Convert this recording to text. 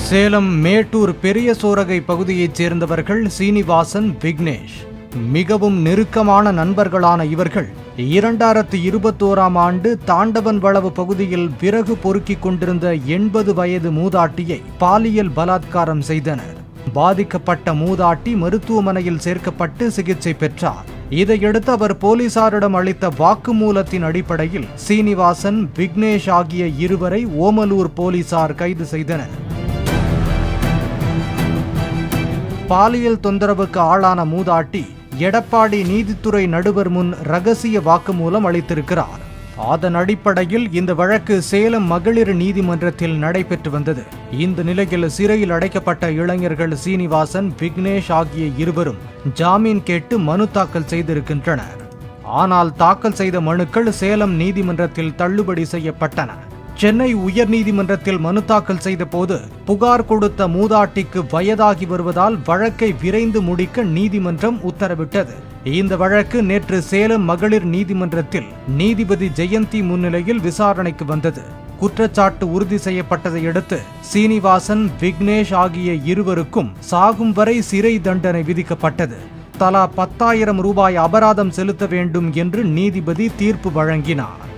சேலம் மேட்டூர் பெரிய சோரகை பகுதியைச் சேர்ந்தவர்கள் சீனிவாசன் விக்னேஷ் மிகவும் நெருக்கமான நண்பர்களான இவர்கள் இரண்டாயிரத்து இருபத்தோராம் ஆண்டு தாண்டவன் வளவு பகுதியில் விறகு பொறுக்கிக் கொண்டிருந்த எண்பது வயது மூதாட்டியை பாலியல் பலாத்காரம் செய்தனர் பாதிக்கப்பட்ட மூதாட்டி மருத்துவமனையில் சேர்க்கப்பட்டு சிகிச்சை பெற்றார் இதையடுத்து அவர் போலீசாரிடம் அளித்த வாக்குமூலத்தின் அடிப்படையில் சீனிவாசன் விக்னேஷ் ஆகிய இருவரை ஓமலூர் போலீசார் கைது செய்தனர் பாலியல் தொந்தரவுக்கு ஆளான மூதாட்டி எடப்பாடி நீதித்துறை நடுவர் முன் ரகசிய வாக்குமூலம் அளித்திருக்கிறார் அதன் அடிப்படையில் இந்த வழக்கு சேலம் மகளிர் நீதிமன்றத்தில் நடைபெற்று வந்தது இந்த நிலையில் சிறையில் அடைக்கப்பட்ட இளைஞர்கள் சீனிவாசன் விக்னேஷ் ஆகிய இருவரும் ஜாமீன் கேட்டு மனு தாக்கல் செய்திருக்கின்றனர் ஆனால் தாக்கல் செய்த மனுக்கள் சேலம் நீதிமன்றத்தில் தள்ளுபடி செய்யப்பட்டன சென்னை உயர்நீதிமன்றத்தில் மனு தாக்கல் செய்த போது புகார் கொடுத்த மூதாட்டிக்கு வயதாகி வருவதால் வழக்கை விரைந்து முடிக்க நீதிமன்றம் உத்தரவிட்டது இந்த வழக்கு நேற்று சேலம் மகளிர் நீதிமன்றத்தில் நீதிபதி ஜெயந்தி முன்னிலையில் விசாரணைக்கு வந்தது குற்றச்சாட்டு உறுதி செய்யப்பட்டதை அடுத்து சீனிவாசன் விக்னேஷ் ஆகிய இருவருக்கும் சாகும் வரை சிறை தண்டனை விதிக்கப்பட்டது தலா பத்தாயிரம் ரூபாய் அபராதம் செலுத்த வேண்டும் என்று நீதிபதி தீர்ப்பு வழங்கினார்